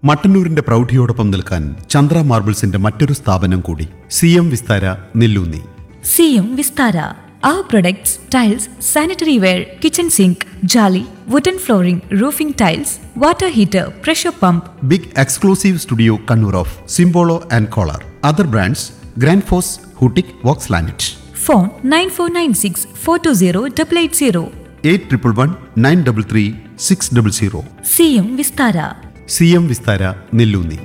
മട്ടന്നൂരിന്റെ പ്രൗഢിയോടൊപ്പം നിൽക്കാൻ ചന്ദ്ര മാർബിൾസിന്റെ മറ്റൊരു സ്ഥാപനം കൂടി സി എം വിസ്താര നെല്ലൂന്നി സിയും Vistara Our products, tiles, sanitary ware, kitchen sink, jolly, wooden flooring, roofing tiles, water heater, pressure pump, big exclusive studio Kannur of Simpolo and Kohler other brands Grundfos ഹൂട്ടിക് വോക്സ് ലാനറ്റ് phone 9496 420 880. Eight triple one nine double three six double zero സിയും Vistara C M Vistara Nellunni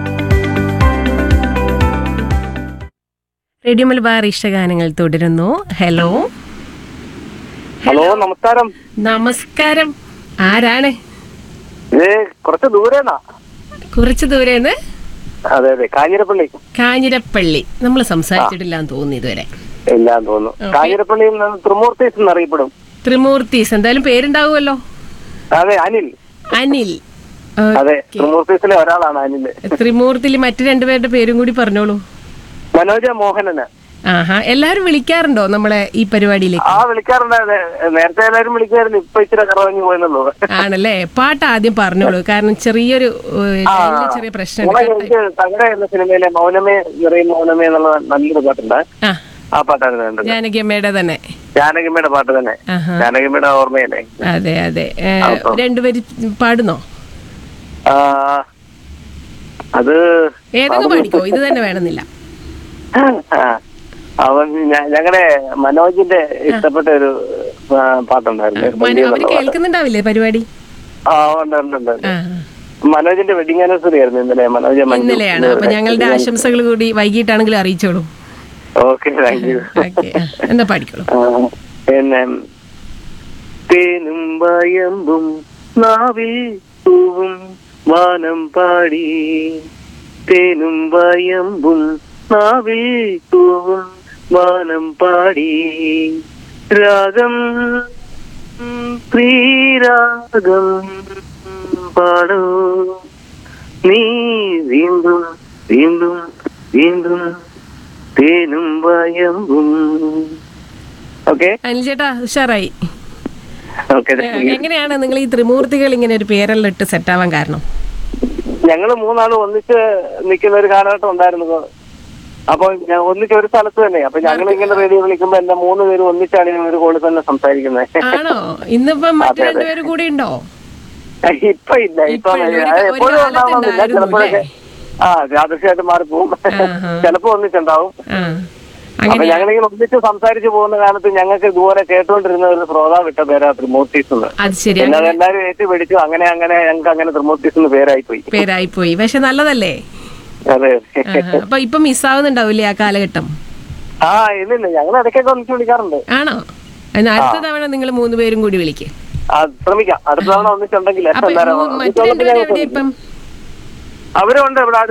radio Malabar ഇഷ്ടഗാനങ്ങൾ തുടരുന്നു hello hello നമസ്കാരം നമസ്കാരം ആരാണ് ഇത് കുറച്ച് ദൂരേന്നാ കുറച്ച് ദൂരേന്ന് അതെ അതെ കാഞ്ഞിരപ്പള്ളി കാഞ്ഞിരപ്പള്ളി നമ്മൾ സംസാരിച്ചിട്ടില്ല എന്ന് തോന്നുന്നു ഇതുവരെ ഇല്ലാന്ന് തോന്നുന്നു കാഞ്ഞിരപ്പള്ളിയിൽ നിന്ന് ത്രിമൂർത്തീസ് എന്നറിയപ്പെടും ത്രിമൂർത്തീസ് എന്തായാലും പേരുണ്ടാവുമല്ലോ അതെ അനിൽ അനിൽ അതെ ത്രിമൂർത്തീസിലെ ഒരാളാണ് അനിൽ ത്രിമൂർത്തിയിൽ മറ്റു രണ്ടുപേരുടെ പേരും കൂടി പറഞ്ഞോളൂ മനോജ മോഹനന് ആഹാ എല്ലാരും വിളിക്കാറുണ്ടോ നമ്മളെ ഈ പരിപാടിയിലേക്ക് ആ വിളിക്കാറുണ്ട് നേരത്തെ എല്ലാരും വിളിക്കായിരുന്നു ഇപ്പൊ ഇച്ചിരി കറവഞ്ഞു പോയെന്നുള്ളൂ ആണല്ലേ പാട്ട് ആദ്യം പറഞ്ഞോളൂ കാരണം ചെറിയൊരു ഏഹ്, ആ ലൈനില് ചെറിയ പ്രശ്നമുണ്ട് മോളെ എനിക്ക് തകര എന്ന സിനിമയിലെ മൗനമേ നിറയും മൗനമേ എന്നുള്ള നല്ലൊരു പാട്ടുണ്ട് ആ ആ പാട്ടാണ് വേണ്ടത് ജാനകിയമ്മയുടെ തന്നെ ജാനകിമ്മയുടെ പാട്ട് തന്നെ ആഹാ. ജാനകിമ്മയുടെ ഓർമ്മയല്ലേ അതെ അതെ ഏ, അപ്പൊ. രണ്ടുപേര് പാടുന്നോ ആ അത് ഏതൊക്കെ പാടിക്കോ ഇത് തന്നെ വേണമെന്നില്ല ആ, അവൻ ഞ- ഞങ്ങളുടെ മനോജിന്റെ ഇഷ്ടപ്പെട്ട ഒരു ആ, പാട്ടുണ്ടായിരുന്നു മനു വലിയ അവര് നല്ല പാട്ട്. കേൾക്കുന്നുണ്ടാവില്ലേ പരിപാടി ആ ഉണ്ട് ഉണ്ട് ഉണ്ട് ഉണ്ട്. ആ മനോജിന്റെ വെഡിങ് ആനിവേഴ്സറി ആയിരുന്നു ഇന്നലെ മനോജ് മഞ്ജു ഇന്നലെയാണ് അപ്പൊ ഞങ്ങളുടെ ആശംസകൾ കൂടി വൈകിട്ടാണെങ്കിലും അറിയിച്ചോളൂ ഓക്കെ താങ്ക് യു ഓക്കെ എന്നാ പാടിക്കോളൂ പിന്നെ തേനും വയമ്പും നാവിൽ പൂവും വാനം പാടി തേനും വയമ്പും നാവിൽ പൂവും വാനം പാടി രാഗം ശ്രീരാഗം പാടൂ നീ വീണ്ടും വീണ്ടും വീണ്ടും തേനും വയമ്പും ഓക്കെ അനിൽ ചേട്ടാ ഉഷാറായി ഓക്കെ ഏ, എങ്ങനെയാണ് നിങ്ങൾ ഈ ത്രിമൂർത്തികൾ ഇങ്ങനെ ഒരു പേരെല്ലാം ഇട്ട് സെറ്റ് ആവാൻ കാരണം ഞങ്ങള് മൂന്നാളും ഒന്നിച്ച് നിൽക്കുന്ന ഒരു കാലഘട്ടം ഉണ്ടായിരുന്നു അപ്പൊ ഞാൻ ഒന്നിച്ച് ഒരു സ്ഥലത്ത് തന്നെ അപ്പൊ ഞങ്ങൾ ഇങ്ങനെ റേഡിയോ വിളിക്കുമ്പോ എന്റെ മൂന്ന് പേരും ഒന്നിച്ചാണ് ഞാൻ ഒരു കോളിൽ തന്നെ സംസാരിക്കുന്നത് ആണോ ഇന്നിപ്പം മറ്റു രണ്ടുപേരും കൂടി ഉണ്ടോ ഇപ്പൊ ഇല്ല ഇപ്പൊ ഇപ്പൊ ഇല്ല. ഒരു- അത് ഒരു എപ്പോഴും കാലത്ത് ഉണ്ടാവണമെന്നില്ല ഉണ്ടായിരുന്നു ചിലപ്പോഴൊക്കെ ആ യാദൃശ്യമായിട്ട് മാറിപ്പോവും ആഹാ. ചിലപ്പോ ഒന്നിച്ചുണ്ടാവും ആ അപ്പൊ അങ്ങനെ ഞങ്ങളിങ്ങനെ ഒന്നിച്ച് സംസാരിച്ച് പോകുന്ന കാലത്ത് ഞങ്ങൾക്ക് ഇതുപോലെ കേട്ടുകൊണ്ടിരുന്ന ഒരു ശ്രോതാവ് ഇട്ട പേരാ ത്രിമൂർത്തീസ് എന്ന് അത് ശരി പിന്നെ അതെല്ലാരും ഏറ്റു പിടിച്ചു അങ്ങനെ അങ്ങനെ ഞങ്ങൾക്ക് അങ്ങനെ ത്രിമൂർത്തീസ് എന്ന് പേരായി പോയി പേരായിപ്പോയി പക്ഷെ നല്ലതല്ലേ അതെ ആഹാ. അപ്പൊ ഇപ്പൊ മിസ്സാവുന്നുണ്ടാവില്ലേ ആ കാലഘട്ടം ആ ഇല്ലില്ല ഞങ്ങൾ ഇടയ്ക്കൊക്കെ ഒന്നിച്ച് വിളിക്കാറുണ്ട് ആണോ എന്നാ അടുത്ത തവണ നിങ്ങൾ മൂന്ന് പേരും കൂടി വിളിക്കേ ആ ശ്രമിക്കാം അടുത്ത തവണ ഒന്നിച്ചുണ്ടെങ്കിൽ അപ്പൊ എല്ലാവരും മറ്റു രണ്ടുപേരും എവിടെയാ ഇപ്പം അവരുണ്ട് ഇവിടെ